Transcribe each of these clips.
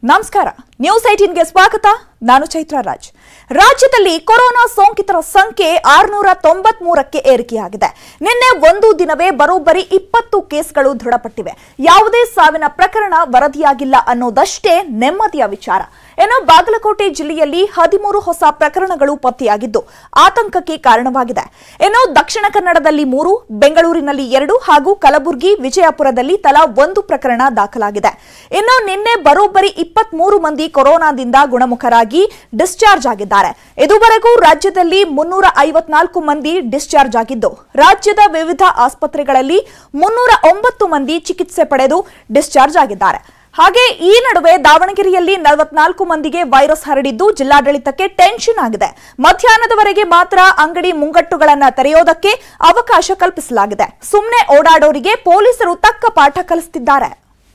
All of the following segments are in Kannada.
ನಮಸ್ಕಾರ ನ್ಯೂಸ್ ಏಟೀನ್ಗೆ ಸ್ವಾಗತ ನಾನು ಚೈತ್ರ ರಾಜ್ ರಾಜ್ಯದಲ್ಲಿ ಕೊರೋನಾ ಸೋಂಕಿತರ ಸಂಖ್ಯೆ ಆರುನೂರ ತೊಂಬತ್ಮೂರಕ್ಕೆ ಏರಿಕೆಯಾಗಿದೆ ನಿನ್ನೆ ಒಂದು ದಿನವೇ ಬರೋಬ್ಬರಿ ಇಪ್ಪತ್ತು ಕೇಸ್ಗಳು ದೃಢಪಟ್ಟಿವೆ ಯಾವುದೇ ಸಾವಿನ ಪ್ರಕರಣ ವರದಿಯಾಗಿಲ್ಲ ಅನ್ನೋದಷ್ಟೇ ನೆಮ್ಮದಿಯ ವಿಚಾರ ಇನ್ನು ಬಾಗಲಕೋಟೆ ಜಿಲ್ಲೆಯಲ್ಲಿ ಹದಿಮೂರು ಹೊಸ ಪ್ರಕರಣಗಳು ಪತ್ತೆಯಾಗಿದ್ದು ಆತಂಕಕ್ಕೆ ಕಾರಣವಾಗಿದೆ ಇನ್ನು ದಕ್ಷಿಣ ಕನ್ನಡದಲ್ಲಿ ಮೂರು ಬೆಂಗಳೂರಿನಲ್ಲಿ ಎರಡು ಹಾಗೂ ಕಲಬುರಗಿ ವಿಜಯಪುರದಲ್ಲಿ ತಲಾ ಒಂದು ಪ್ರಕರಣ ದಾಖಲಾಗಿದೆ ಇನ್ನು ನಿನ್ನೆ ಬರೋಬ್ಬರಿ ಇಪ್ಪತ್ಮೂರು ಮಂದಿ ಕೊರೋನಾದಿಂದ ಗುಣಮುಖರಾಗಿ ಡಿಸ್ಚಾರ್ಜ್ ಆಗಿದ್ದಾರೆ ಇದುವರೆಗೂ ರಾಜ್ಯದಲ್ಲಿ ಮುನ್ನೂರ ಐವತ್ನಾಲ್ಕು ಮಂದಿ ಡಿಸ್ಚಾರ್ಜ್ ಆಗಿದ್ದು ರಾಜ್ಯದ ವಿವಿಧ ಆಸ್ಪತ್ರೆಗಳಲ್ಲಿ ಮುನ್ನೂರ ಒಂಬತ್ತು ಮಂದಿ ಚಿಕಿತ್ಸೆ ಪಡೆದು ಡಿಸ್ಚಾರ್ಜ್ ಆಗಿದ್ದಾರೆ ಹಾಗೆ ಈ ನಡುವೆ ದಾವಣಗೆರೆಯಲ್ಲಿ ನಲವತ್ನಾಲ್ಕು ಮಂದಿಗೆ ವೈರಸ್ ಹರಡಿದ್ದು ಜಿಲ್ಲಾಡಳಿತಕ್ಕೆ ಟೆನ್ಷನ್ ಆಗಿದೆ ಮಧ್ಯಾಹ್ನದವರೆಗೆ ಮಾತ್ರ ಅಂಗಡಿ ಮುಂಗಟ್ಟುಗಳನ್ನ ತೆರೆಯೋದಕ್ಕೆ ಅವಕಾಶ ಕಲ್ಪಿಸಲಾಗಿದೆ ಸುಮ್ಮನೆ ಓಡಾಡೋರಿಗೆ ಪೊಲೀಸರು ತಕ್ಕ ಪಾಠ ಕಲಿಸುತ್ತಿದ್ದಾರೆ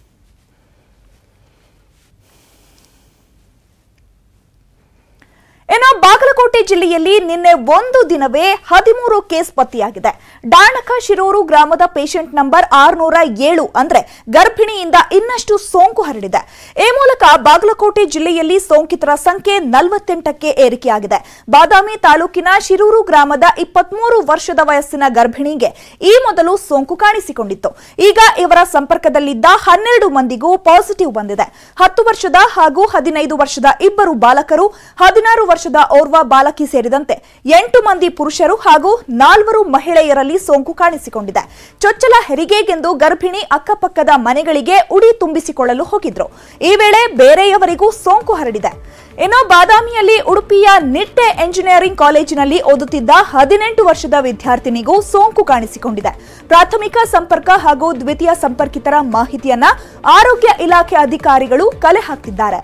ಇನ್ನು ಬಾಗಲಕೋಟೆ ಜಿಲ್ಲೆಯಲ್ಲಿ ನಿನ್ನೆ ಒಂದು ದಿನವೇ ಹದಿಮೂರು ಕೇಸ್ ಪತ್ತೆಯಾಗಿದೆ ಡಾಣಕ ಶಿರೂರು ಗ್ರಾಮದ ಪೇಷಂಟ್ ನಂಬರ್ ಆರುನೂರ ಏಳು ಅಂದ್ರೆ ಗರ್ಭಿಣಿಯಿಂದ ಇನ್ನಷ್ಟು ಸೋಂಕು ಹರಡಿದೆ ಈ ಮೂಲಕ ಬಾಗಲಕೋಟೆ ಜಿಲ್ಲೆಯಲ್ಲಿ ಸೋಂಕಿತರ ಸಂಖ್ಯೆ ನಲವತ್ತೆಂಟಕ್ಕೆ ಏರಿಕೆಯಾಗಿದೆ ಬಾದಾಮಿ ತಾಲೂಕಿನ ಶಿರೂರು ಗ್ರಾಮದ ಇಪ್ಪತ್ಮೂರು ವರ್ಷದ ವಯಸ್ಸಿನ ಗರ್ಭಿಣಿಗೆ ಈ ಮೊದಲು ಸೋಂಕು ಕಾಣಿಸಿಕೊಂಡಿತ್ತು ಈಗ ಇವರ ಸಂಪರ್ಕದಲ್ಲಿದ್ದ ಹನ್ನೆರಡು ಮಂದಿಗೂ ಪಾಸಿಟಿವ್ ಬಂದಿದೆ ಹತ್ತು ವರ್ಷದ ಹಾಗೂ ಹದಿನೈದು ವರ್ಷದ ಇಬ್ಬರು ಬಾಲಕರು ಹದಿನಾರು ವರ್ಷದ ಓರ್ವ ಬಾಲಕಿ ಸೇರಿದಂತೆ ಎಂಟು ಮಂದಿ ಪುರುಷರು ಹಾಗೂ ನಾಲ್ವರು ಮಹಿಳೆಯರಲ್ಲಿ ಸೋಂಕು ಕಾಣಿಸಿಕೊಂಡಿದೆ ಚೊಚ್ಚಲ ಹೆರಿಗೆಗೆಂದು ಗರ್ಭಿಣಿ ಅಕ್ಕಪಕ್ಕದ ಮನೆಗಳಿಗೆ ಉಡಿ ತುಂಬಿಸಿಕೊಳ್ಳಲು ಹೋಗಿದ್ರು ಈ ವೇಳೆ ಬೇರೆಯವರಿಗೂ ಸೋಂಕು ಹರಡಿದೆ ಇನ್ನು ಬಾದಾಮಿಯಲ್ಲಿ ಉಡುಪಿಯ ನಿಟ್ಟೆ ಎಂಜಿನಿಯರಿಂಗ್ ಕಾಲೇಜಿನಲ್ಲಿ ಓದುತ್ತಿದ್ದ ಹದಿನೆಂಟು ವರ್ಷದ ವಿದ್ಯಾರ್ಥಿನಿಗೂ ಸೋಂಕು ಕಾಣಿಸಿಕೊಂಡಿದೆ ಪ್ರಾಥಮಿಕ ಸಂಪರ್ಕ ಹಾಗೂ ದ್ವಿತೀಯ ಸಂಪರ್ಕಿತರ ಮಾಹಿತಿಯನ್ನ ಆರೋಗ್ಯ ಇಲಾಖೆ ಅಧಿಕಾರಿಗಳು ಕಲೆ ಹಾಕ್ತಿದ್ದಾರೆ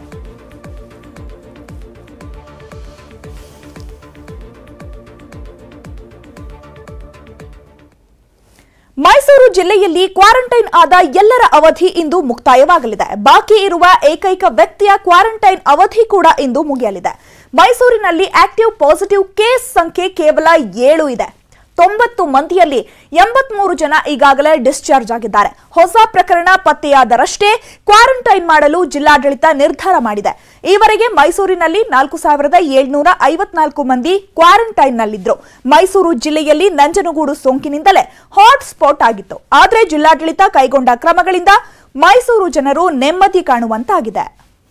ಮೈಸೂರು ಜಿಲ್ಲೆಯಲ್ಲಿ ಕ್ವಾರಂಟೈನ್ ಆದ ಎಲ್ಲರ ಅವಧಿ ಇಂದು ಮುಕ್ತಾಯವಾಗಲಿದೆ ಬಾಕಿ ಇರುವ ಏಕೈಕ ವ್ಯಕ್ತಿಯ ಕ್ವಾರಂಟೈನ್ ಅವಧಿ ಕೂಡ ಇಂದು ಮುಗಿಯಲಿದೆ ಮೈಸೂರಿನಲ್ಲಿ ಆಕ್ಟಿವ್ ಪಾಸಿಟಿವ್ ಕೇಸ್ ಸಂಖ್ಯೆ ಕೇವಲ ಏಳು ಇದೆ ತೊಂಬತ್ತು ಮಂದಿಯಲ್ಲಿ ಎಂಬತ್ಮೂರು ಜನ ಈಗಾಗಲೇ ಡಿಸ್ಚಾರ್ಜ್ ಆಗಿದ್ದಾರೆ ಹೊಸ ಪ್ರಕರಣ ಪತ್ತೆಯಾದರಷ್ಟೇ ಕ್ವಾರಂಟೈನ್ ಮಾಡಲು ಜಿಲ್ಲಾಡಳಿತ ನಿರ್ಧಾರ ಮಾಡಿದೆ ಈವರೆಗೆ ಮೈಸೂರಿನಲ್ಲಿ ನಾಲ್ಕು ಸಾವಿರದ ಏಳ್ನೂರ ಐವತ್ನಾಲ್ಕು ಮಂದಿ ಕ್ವಾರಂಟೈನ್ನಲ್ಲಿದ್ರು ಮೈಸೂರು ಜಿಲ್ಲೆಯಲ್ಲಿ ನಂಜನಗೂಡು ಸೋಂಕಿನಿಂದಲೇ ಹಾಟ್ ಸ್ಪಾಟ್ ಆಗಿತ್ತು ಆದರೆ ಜಿಲ್ಲಾಡಳಿತ ಕೈಗೊಂಡ ಕ್ರಮಗಳಿಂದ ಮೈಸೂರು ಜನರು ನೆಮ್ಮದಿ ಕಾಣುವಂತಾಗಿದೆ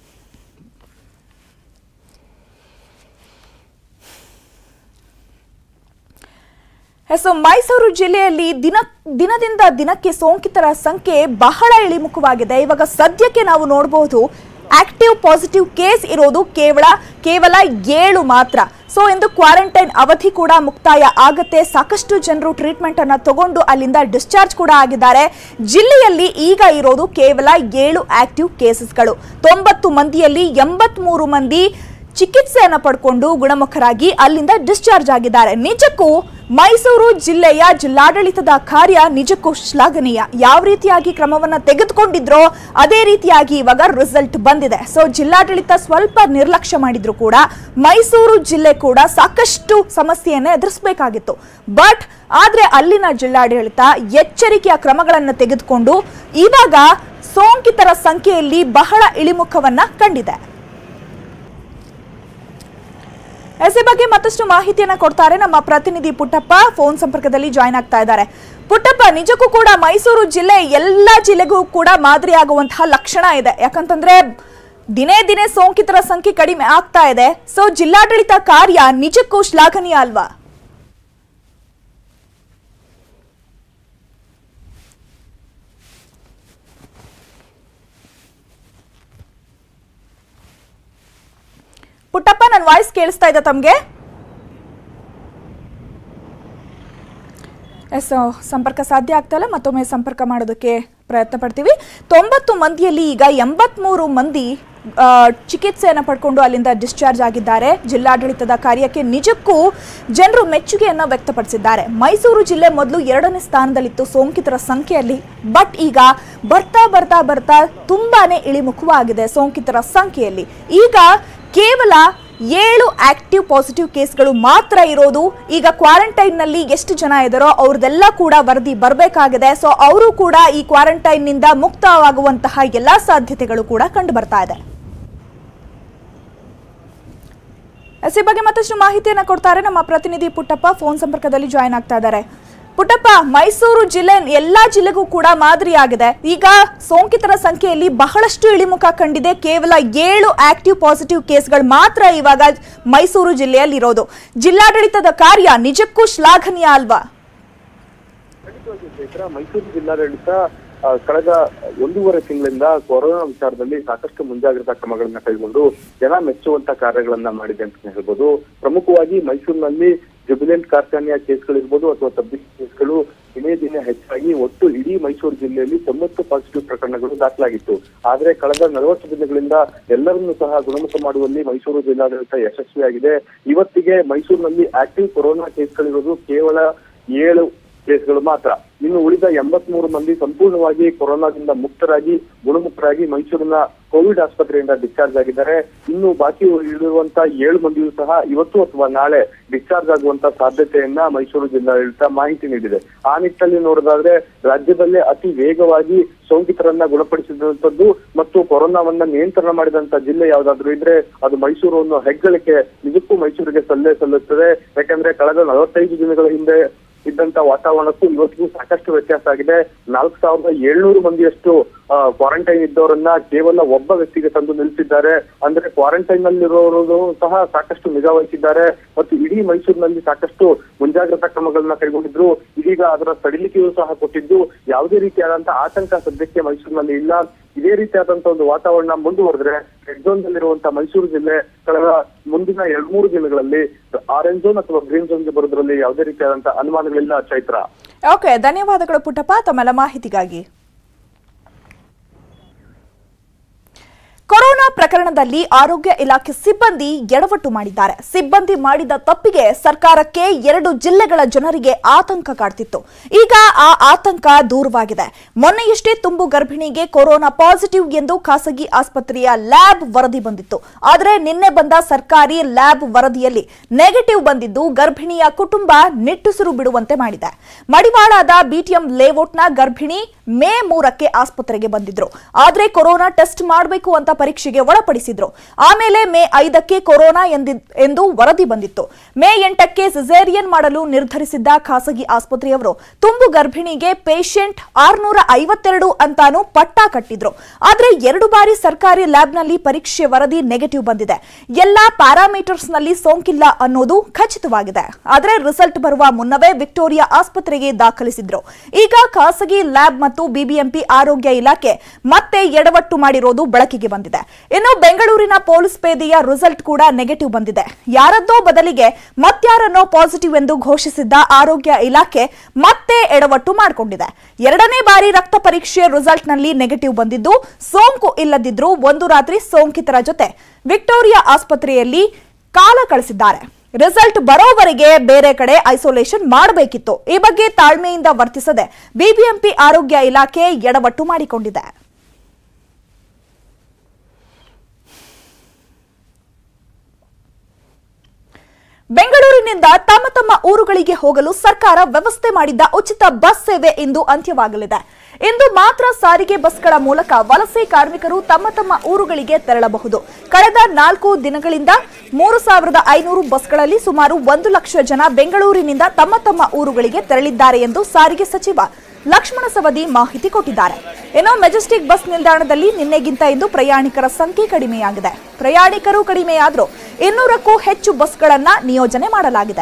ಸೊ ಮೈಸೂರು ಜಿಲ್ಲೆಯಲ್ಲಿ ದಿನ ದಿನದಿಂದ ದಿನಕ್ಕೆ ಸೋಂಕಿತರ ಸಂಖ್ಯೆ ಬಹಳ ಇಳಿಮುಖವಾಗಿದೆ ಇವಾಗ ಸದ್ಯಕ್ಕೆ ನಾವು ನೋಡಬಹುದು ಆಕ್ಟಿವ್ ಪಾಸಿಟಿವ್ ಕೇಸ್ ಇರೋದು ಕೇವಲ ಕೇವಲ ಏಳು ಮಾತ್ರ ಸೊ ಇಂದು ಕ್ವಾರಂಟೈನ್ ಅವಧಿ ಕೂಡ ಮುಕ್ತಾಯ ಆಗತ್ತೆ ಸಾಕಷ್ಟು ಜನರು ಟ್ರೀಟ್ಮೆಂಟ್ ಅನ್ನ ತಗೊಂಡು ಅಲ್ಲಿಂದ ಡಿಸ್ಚಾರ್ಜ್ ಕೂಡ ಆಗಿದ್ದಾರೆ ಜಿಲ್ಲೆಯಲ್ಲಿ ಈಗ ಇರೋದು ಕೇವಲ ಏಳು ಆಕ್ಟಿವ್ ಕೇಸಸ್ಗಳು ತೊಂಬತ್ತು ಮಂದಿಯಲ್ಲಿ ಎಂಬತ್ಮೂರು ಮಂದಿ ಚಿಕಿತ್ಸೆಯನ್ನು ಪಡ್ಕೊಂಡು ಗುಣಮುಖರಾಗಿ ಅಲ್ಲಿಂದ ಡಿಸ್ಚಾರ್ಜ್ ಆಗಿದ್ದಾರೆ ನಿಜಕ್ಕೂ ಮೈಸೂರು ಜಿಲ್ಲೆಯ ಜಿಲ್ಲಾಡಳಿತದ ಕಾರ್ಯ ನಿಜಕ್ಕೂ ಶ್ಲಾಘನೀಯ ಯಾವ ರೀತಿಯಾಗಿ ಕ್ರಮವನ್ನ ತೆಗೆದುಕೊಂಡಿದ್ರೋ ಅದೇ ರೀತಿಯಾಗಿ ಇವಾಗ ರಿಸಲ್ಟ್ ಬಂದಿದೆ ಸೊ ಜಿಲ್ಲಾಡಳಿತ ಸ್ವಲ್ಪ ನಿರ್ಲಕ್ಷ್ಯ ಮಾಡಿದ್ರು ಕೂಡ ಮೈಸೂರು ಜಿಲ್ಲೆ ಕೂಡ ಸಾಕಷ್ಟು ಸಮಸ್ಯೆಯನ್ನ ಎದುರಿಸಬೇಕಾಗಿತ್ತು ಬಟ್ ಆದ್ರೆ ಅಲ್ಲಿನ ಜಿಲ್ಲಾಡಳಿತ ಎಚ್ಚರಿಕೆಯ ಕ್ರಮಗಳನ್ನು ತೆಗೆದುಕೊಂಡು ಇವಾಗ ಸೋಂಕಿತರ ಸಂಖ್ಯೆಯಲ್ಲಿ ಬಹಳ ಇಳಿಮುಖವನ್ನ ಕಂಡಿದೆ ಎಸ್ ಬಗ್ಗೆ ಮತ್ತಷ್ಟು ಮಾಹಿತಿಯನ್ನ ಕೊಡ್ತಾರೆ ನಮ್ಮ ಪ್ರತಿನಿಧಿ ಪುಟ್ಟಪ್ಪ ಫೋನ್ ಸಂಪರ್ಕದಲ್ಲಿ ಜಾಯ್ನ್ ಆಗ್ತಾ ಇದ್ದಾರೆ ಪುಟ್ಟಪ್ಪ ನಿಜಕ್ಕೂ ಕೂಡ ಮೈಸೂರು ಜಿಲ್ಲೆ ಎಲ್ಲ ಜಿಲ್ಲೆಗೂ ಕೂಡ ಮಾದರಿಯಾಗುವಂತಹ ಲಕ್ಷಣ ಇದೆ ಯಾಕಂತಂದ್ರೆ ದಿನೇ ದಿನೇ ಸೋಂಕಿತರ ಸಂಖ್ಯೆ ಕಡಿಮೆ ಆಗ್ತಾ ಇದೆ ಸೊ ಜಿಲ್ಲಾಡಳಿತ ಕಾರ್ಯ ನಿಜಕ್ಕೂ ಶ್ಲಾಘನೀಯ ಅಲ್ವಾ ಪುಟ್ಟಪ್ಪ ನನ್ನ ವಾಯ್ಸ್ ಕೇಳಿಸ್ತಾ ಇದೆ ತಮಗೆ ಎಸ್ ಸಂಪರ್ಕ ಸಾಧ್ಯ ಆಗ್ತಾ ಇಲ್ಲ ಮತ್ತೊಮ್ಮೆ ಸಂಪರ್ಕ ಮಾಡೋದಕ್ಕೆ ಪ್ರಯತ್ನ ಪಡ್ತೀವಿ ತೊಂಬತ್ತು ಮಂದಿಯಲ್ಲಿ ಈಗ ಎಂಬತ್ಮೂರು ಮಂದಿ ಆ, ಚಿಕಿತ್ಸೆಯನ್ನು ಪಡ್ಕೊಂಡು ಅಲ್ಲಿಂದ ಡಿಸ್ಚಾರ್ಜ್ ಆಗಿದ್ದಾರೆ ಜಿಲ್ಲಾಡಳಿತದ ಕಾರ್ಯಕ್ಕೆ ನಿಜಕ್ಕೂ ಜನರು ಮೆಚ್ಚುಗೆಯನ್ನು ವ್ಯಕ್ತಪಡಿಸಿದ್ದಾರೆ ಮೈಸೂರು ಜಿಲ್ಲೆ ಮೊದಲು ಎರಡನೇ ಸ್ಥಾನದಲ್ಲಿತ್ತು ಸೋಂಕಿತರ ಸಂಖ್ಯೆಯಲ್ಲಿ ಬಟ್ ಈಗ ಬರ್ತಾ ಬರ್ತಾ ಬರ್ತಾ ತುಂಬಾನೇ ಇಳಿಮುಖವಾಗಿದೆ ಸೋಂಕಿತರ ಸಂಖ್ಯೆಯಲ್ಲಿ ಈಗ ಕೇವಲ ಏಳು ಆಕ್ಟಿವ್ ಪಾಸಿಟಿವ್ ಕೇಸ್ಗಳು ಮಾತ್ರ ಇರೋದು ಈಗ ಕ್ವಾರಂಟೈನ್ನಲ್ಲಿ ಎಷ್ಟು ಜನ ಇದ್ದಾರೋ ಅವ್ರದ್ದೆಲ್ಲ ಕೂಡ ವರದಿ ಬರಬೇಕಾಗಿದೆ ಸೊ ಅವರು ಕೂಡ ಈ ಕ್ವಾರಂಟೈನ್ನಿಂದ ಮುಕ್ತವಾಗುವಂತಹ ಎಲ್ಲಾ ಸಾಧ್ಯತೆಗಳು ಕೂಡ ಕಂಡು ಬರ್ತಾ ಇದೆ ಎಸ್ ಈ ಬಗ್ಗೆ ಮತ್ತಷ್ಟು ಮಾಹಿತಿಯನ್ನ ಕೊಡ್ತಾರೆ ನಮ್ಮ ಪ್ರತಿನಿಧಿ ಪುಟ್ಟಪ್ಪ ಫೋನ್ ಸಂಪರ್ಕದಲ್ಲಿ ಜಾಯಿನ್ ಆಗ್ತಾ ಇದ್ದಾರೆ ಪುಟ್ಟಪ್ಪ ಮೈಸೂರು ಜಿಲ್ಲೆ ಎಲ್ಲಾ ಜಿಲ್ಲೆಗೂ ಕೂಡ ಮಾದರಿಯಾಗಿದೆ ಈಗ ಸೋಂಕಿತರ ಸಂಖ್ಯೆಯಲ್ಲಿ ಬಹಳಷ್ಟು ಇಳಿಮುಖ ಕಂಡಿದೆ ಕೇವಲ ಏಳು ಆಕ್ಟಿವ್ ಪಾಸಿಟಿವ್ ಕೇಸ್ಗಳು ಮಾತ್ರ ಇವಾಗ ಮೈಸೂರು ಜಿಲ್ಲೆಯಲ್ಲಿ ಇರೋದು ಜಿಲ್ಲಾಡಳಿತದ ಕಾರ್ಯ ನಿಜಕ್ಕೂ ಶ್ಲಾಘನೀಯ ಅಲ್ವಾ ಖಂಡಿತವಾಗಿಯೂ ಚೈತ್ರ ಮೈಸೂರು ಜಿಲ್ಲಾಡಳಿತ ಆ, ಕಳೆದ ಒಂದೂವರೆ ತಿಂಗಳಿಂದ ಕೊರೋನಾ ವಿಚಾರದಲ್ಲಿ ಸಾಕಷ್ಟು ಮುಂಜಾಗ್ರತಾ ಕ್ರಮಗಳನ್ನ ಕೈಗೊಂಡು ಜನ ಮೆಚ್ಚುವಂತ ಕಾರ್ಯಗಳನ್ನ ಮಾಡಿದೆ ಅಂತ ಹೇಳ್ಬೋದು ಪ್ರಮುಖವಾಗಿ ಮೈಸೂರಿನಲ್ಲಿ ಜುಬಿಲೆಂಟ್ ಕಾರ್ಖಾನೆಯ ಕೇಸ್ಗಳಿರ್ಬೋದು ಅಥವಾ ತಬ್ಬಿಸ್ ಕೇಸ್ಗಳು ದಿನೇ ದಿನೇ ಹೆಚ್ಚಾಗಿ ಒಟ್ಟು ಇಡೀ ಮೈಸೂರು ಜಿಲ್ಲೆಯಲ್ಲಿ ತೊಂಬತ್ತು ಪಾಸಿಟಿವ್ ಪ್ರಕರಣಗಳು ದಾಖಲಾಗಿತ್ತು ಆದ್ರೆ ಕಳೆದ ನಲವತ್ತು ದಿನಗಳಿಂದ ಎಲ್ಲರನ್ನೂ ಸಹ ಗುಣಮುಖ ಮಾಡುವಲ್ಲಿ ಮೈಸೂರು ಜಿಲ್ಲಾಡಳಿತ ಯಶಸ್ವಿಯಾಗಿದೆ ಇವತ್ತಿಗೆ ಮೈಸೂರಿನಲ್ಲಿ ಆಕ್ಟಿವ್ ಕೊರೋನಾ ಕೇಸ್ಗಳಿರೋದು ಕೇವಲ ಏಳು ಕೇಸ್ಗಳು ಮಾತ್ರ ಇನ್ನು ಉಳಿದ ಎಂಬತ್ಮೂರು ಮಂದಿ ಸಂಪೂರ್ಣವಾಗಿ ಕೊರೋನಾದಿಂದ ಮುಕ್ತರಾಗಿ ಗುಣಮುಖರಾಗಿ ಮೈಸೂರಿನ ಕೋವಿಡ್ ಆಸ್ಪತ್ರೆಯಿಂದ ಡಿಸ್ಚಾರ್ಜ್ ಆಗಿದ್ದಾರೆ ಇನ್ನು ಬಾಕಿ ಉಳಿದಿರುವಂತ ಏಳು ಮಂದಿಯೂ ಸಹ ಇವತ್ತು ಅಥವಾ ನಾಳೆ ಡಿಸ್ಚಾರ್ಜ್ ಆಗುವಂತ ಸಾಧ್ಯತೆಯನ್ನ ಮೈಸೂರು ಜಿಲ್ಲಾಡಳಿತ ಮಾಹಿತಿ ನೀಡಿದೆ ಆ ನಿಟ್ಟಿನಲ್ಲಿ ನೋಡೋದಾದ್ರೆ ರಾಜ್ಯದಲ್ಲೇ ಅತಿ ವೇಗವಾಗಿ ಸೋಂಕಿತರನ್ನ ಗುಣಪಡಿಸಿದಂತದ್ದು ಮತ್ತು ಕೊರೋನಾವನ್ನ ನಿಯಂತ್ರಣ ಮಾಡಿದಂತ ಜಿಲ್ಲೆ ಯಾವ್ದಾದ್ರು ಇದ್ರೆ ಅದು ಮೈಸೂರು ಅನ್ನೋ ಹೆಗ್ಗಳಿಕೆ ನಿಜಕ್ಕೂ ಮೈಸೂರಿಗೆ ಸಲ್ಲೇ ಸಲ್ಲುತ್ತದೆ ಯಾಕಂದ್ರೆ ಕಳೆದ ನಲವತ್ತೈದು ದಿನಗಳ ಹಿಂದೆ ಇದ್ದಂತ ವಾತಾವರಣಕ್ಕೂ ಇವತ್ತಿಗೂ ಸಾಕಷ್ಟು ವ್ಯತ್ಯಾಸ ಆಗಿದೆ ನಾಲ್ಕು ಸಾವಿರದ ಏಳ್ನೂರು ಮಂದಿಯಷ್ಟು ಕ್ವಾರಂಟೈನ್ ಇದ್ದವರನ್ನ ಕೇವಲ ಒಬ್ಬ ವ್ಯಕ್ತಿಗೆ ತಂದು ನಿಲ್ಲಿಸಿದ್ದಾರೆ ಅಂದ್ರೆ ಕ್ವಾರಂಟೈನ್ ನಲ್ಲಿರೋರು ಸಹ ಸಾಕಷ್ಟು ನಿಗಾ ವಹಿಸಿದ್ದಾರೆ ಮತ್ತು ಇಡೀ ಮೈಸೂರಿನಲ್ಲಿ ಸಾಕಷ್ಟು ಮುಂಜಾಗ್ರತಾ ಕ್ರಮಗಳನ್ನ ಕೈಗೊಂಡಿದ್ರು ಇದೀಗ ಅದರ ಸಡಿಲಿಕೆಯೂ ಸಹ ಕೊಟ್ಟಿದ್ದು ಯಾವುದೇ ರೀತಿಯಾದಂತಹ ಆತಂಕ ಸದ್ಯಕ್ಕೆ ಮೈಸೂರಿನಲ್ಲಿ ಇಲ್ಲ ಇದೇ ರೀತಿಯಾದಂತ ಒಂದು ವಾತಾವರಣ ಮುಂದುವರೆದ್ರೆ ರೆಡ್ ಝೋನ್ ದಲ್ಲಿರುವಂತಹ ಮೈಸೂರು ಜಿಲ್ಲೆ ಕಳೆದ ಮುಂದಿನ ಎರಡ್ ಮೂರು ದಿನಗಳಲ್ಲಿ ಆರೆಂಜ್ ಝೋನ್ ಅಥವಾ ಗ್ರೀನ್ ಝೋನ್ಗೆ ಬರೋದ್ರಲ್ಲಿ ಯಾವುದೇ ರೀತಿಯಾದಂತಹ ಅನುಮಾನಗಳಿಲ್ಲ ಚೈತ್ರ ಓಕೆ ಧನ್ಯವಾದಗಳು ಪುಟ್ಟಪ್ಪ ತಮ್ಮೆಲ್ಲ ಮಾಹಿತಿಗಾಗಿ ಕೊರೋನಾ ಪ್ರಕರಣದಲ್ಲಿ ಆರೋಗ್ಯ ಇಲಾಖೆ ಸಿಬ್ಬಂದಿ ಎಡವಟ್ಟು ಮಾಡಿದ್ದಾರೆ ಸಿಬ್ಬಂದಿ ಮಾಡಿದ ತಪ್ಪಿಗೆ ಸರ್ಕಾರಕ್ಕೆ ಎರಡು ಜಿಲ್ಲೆಗಳ ಜನರಿಗೆ ಆತಂಕ ಕಾಡ್ತಿತ್ತು ಈಗ ಆ ಆತಂಕ ದೂರವಾಗಿದೆ ಮೊನ್ನೆಯಷ್ಟೇ ತುಂಬು ಗರ್ಭಿಣಿಗೆ ಕೊರೋನಾ ಪಾಸಿಟಿವ್ ಎಂದು ಖಾಸಗಿ ಆಸ್ಪತ್ರೆಯ ಲ್ಯಾಬ್ ವರದಿ ಬಂದಿತ್ತು ಆದರೆ ನಿನ್ನೆ ಬಂದ ಸರ್ಕಾರಿ ಲ್ಯಾಬ್ ವರದಿಯಲ್ಲಿ ನೆಗೆಟಿವ್ ಬಂದಿದ್ದು ಗರ್ಭಿಣಿಯ ಕುಟುಂಬ ನಿಟ್ಟುಸಿರು ಬಿಡುವಂತೆ ಮಾಡಿದೆ ಮಡಿವಾಳದ ಬಿಟಿಎಂ ಲೇಔಟ್ನ ಗರ್ಭಿಣಿ ಮೇ ಮೂರಕ್ಕೆ ಆಸ್ಪತ್ರೆಗೆ ಬಂದಿದ್ರು ಆದ್ರೆ ಕೊರೋನಾ ಟೆಸ್ಟ್ ಮಾಡಬೇಕು ಅಂತ ಪರೀಕ್ಷೆಗೆ ಒಳಪಡಿಸಿದ್ರು ಆಮೇಲೆ ಮೇ ಐದಕ್ಕೆ ಕೊರೋನಾ ಎಂದಿ- ಎಂದು ವರದಿ ಬಂದಿತ್ತು ಮೇ ಎಂಟಕ್ಕೆ ಸಿಸೇರಿಯನ್ ಮಾಡಲು ನಿರ್ಧರಿಸಿದ್ದ ಖಾಸಗಿ ಆಸ್ಪತ್ರೆಯವರು ತುಂಬು ಗರ್ಭಿಣಿಗೆ ಪೇಷಂಟ್ ಆರ್ನೂರ ಐವತ್ತೆರಡು ಅಂತಾನು ಪಟ್ಟ ಕಟ್ಟಿದ್ರು ಆದ್ರೆ ಎರಡು ಬಾರಿ ಸರ್ಕಾರಿ ಲ್ಯಾಬ್ನಲ್ಲಿ ಪರೀಕ್ಷೆ ವರದಿ ನೆಗೆಟಿವ್ ಬಂದಿದೆ ಎಲ್ಲಾ ಪ್ಯಾರಾಮೀಟರ್ಸ್ ನಲ್ಲಿ ಸೋಂಕಿಲ್ಲ ಅನ್ನೋದು ಖಚಿತವಾಗಿದೆ ಆದ್ರೆ ರಿಸಲ್ಟ್ ಬರುವ ಮುನ್ನವೇ ವಿಕ್ಟೋರಿಯಾ ಆಸ್ಪತ್ರೆಗೆ ದಾಖಲಿಸಿದ್ರು ಈಗ ಖಾಸಗಿ ಲ್ಯಾಬ್ ಮತ್ತು ಬಿಬಿಎಂಪಿ ಆರೋಗ್ಯ ಇಲಾಖೆ ಮತ್ತೆ ಎಡವಟ್ಟು ಮಾಡಿರೋದು ಬೆಳಕಿಗೆ ಬಂದಿದೆ ಇನ್ನು ಬೆಂಗಳೂರಿನ ಪೊಲೀಸ್ ಪೇದೆಯ ರಿಸಲ್ಟ್ ಕೂಡ ನೆಗೆಟಿವ್ ಬಂದಿದೆ ಯಾರದ್ದೋ ಬದಲಿಗೆ ಮತ್ಯಾರನ್ನೋ ಪಾಸಿಟಿವ್ ಎಂದು ಘೋಷಿಸಿದ್ದ ಆರೋಗ್ಯ ಇಲಾಖೆ ಮತ್ತೆ ಎಡವಟ್ಟು ಮಾಡಿಕೊಂಡಿದೆ ಎರಡನೇ ಬಾರಿ ರಕ್ತ ಪರೀಕ್ಷೆ ರಿಸಲ್ಟ್ನಲ್ಲಿ ನೆಗೆಟಿವ್ ಬಂದಿದ್ದು ಸೋಂಕು ಇಲ್ಲದಿದ್ರೂ ಒಂದು ರಾತ್ರಿ ಸೋಂಕಿತರ ಜೊತೆ ವಿಕ್ಟೋರಿಯಾ ಆಸ್ಪತ್ರೆಯಲ್ಲಿ ಕಾಲ ಕಳಿಸಿದ್ದಾರೆ ರಿಸಲ್ಟ್ ಬರೋವರೆಗೆ ಬೇರೆ ಕಡೆ ಐಸೋಲೇಷನ್ ಮಾಡಬೇಕಿತ್ತು ಈ ಬಗ್ಗೆ ತಾಳ್ಮೆಯಿಂದ ವರ್ತಿಸದೆ ಬಿಬಿಎಂಪಿ ಆರೋಗ್ಯ ಇಲಾಖೆ ಎಡವಟ್ಟು ಮಾಡಿಕೊಂಡಿದೆ ಬೆಂಗಳೂರಿನಿಂದ ತಮ್ಮ ತಮ್ಮ ಊರುಗಳಿಗೆ ಹೋಗಲು ಸರ್ಕಾರ ವ್ಯವಸ್ಥೆ ಮಾಡಿದ್ದ ಉಚಿತ ಬಸ್ ಸೇವೆ ಇಂದು ಅಂತ್ಯವಾಗಲಿದೆ ಇಂದು ಮಾತ್ರ ಸಾರಿಗೆ ಬಸ್ಗಳ ಮೂಲಕ ವಲಸೆ ಕಾರ್ಮಿಕರು ತಮ್ಮ ತಮ್ಮ ಊರುಗಳಿಗೆ ತೆರಳಬಹುದು ಕಳೆದ ನಾಲ್ಕು ದಿನಗಳಿಂದ ಮೂರು ಸಾವಿರದ ಐನೂರು ಬಸ್ಗಳಲ್ಲಿ ಸುಮಾರು ಒಂದು ಲಕ್ಷ ಜನ ಬೆಂಗಳೂರಿನಿಂದ ತಮ್ಮ ತಮ್ಮ ಊರುಗಳಿಗೆ ತೆರಳಿದ್ದಾರೆ ಎಂದು ಸಾರಿಗೆ ಸಚಿವ ಲಕ್ಷ್ಮಣ ಸವದಿ ಮಾಹಿತಿ ಕೊಟ್ಟಿದ್ದಾರೆ ಏನೋ ಮೆಜೆಸ್ಟಿಕ್ ಬಸ್ ನಿಲ್ದಾಣದಲ್ಲಿ ನಿನ್ನೆಗಿಂತ ಇಂದು ಪ್ರಯಾಣಿಕರ ಸಂಖ್ಯೆ ಕಡಿಮೆಯಾಗಿದೆ ಪ್ರಯಾಣಿಕರು ಕಡಿಮೆಯಾದರೂ ಇನ್ನೂರಕ್ಕೂ ಹೆಚ್ಚು ಬಸ್ಗಳನ್ನ ನಿಯೋಜನೆ ಮಾಡಲಾಗಿದೆ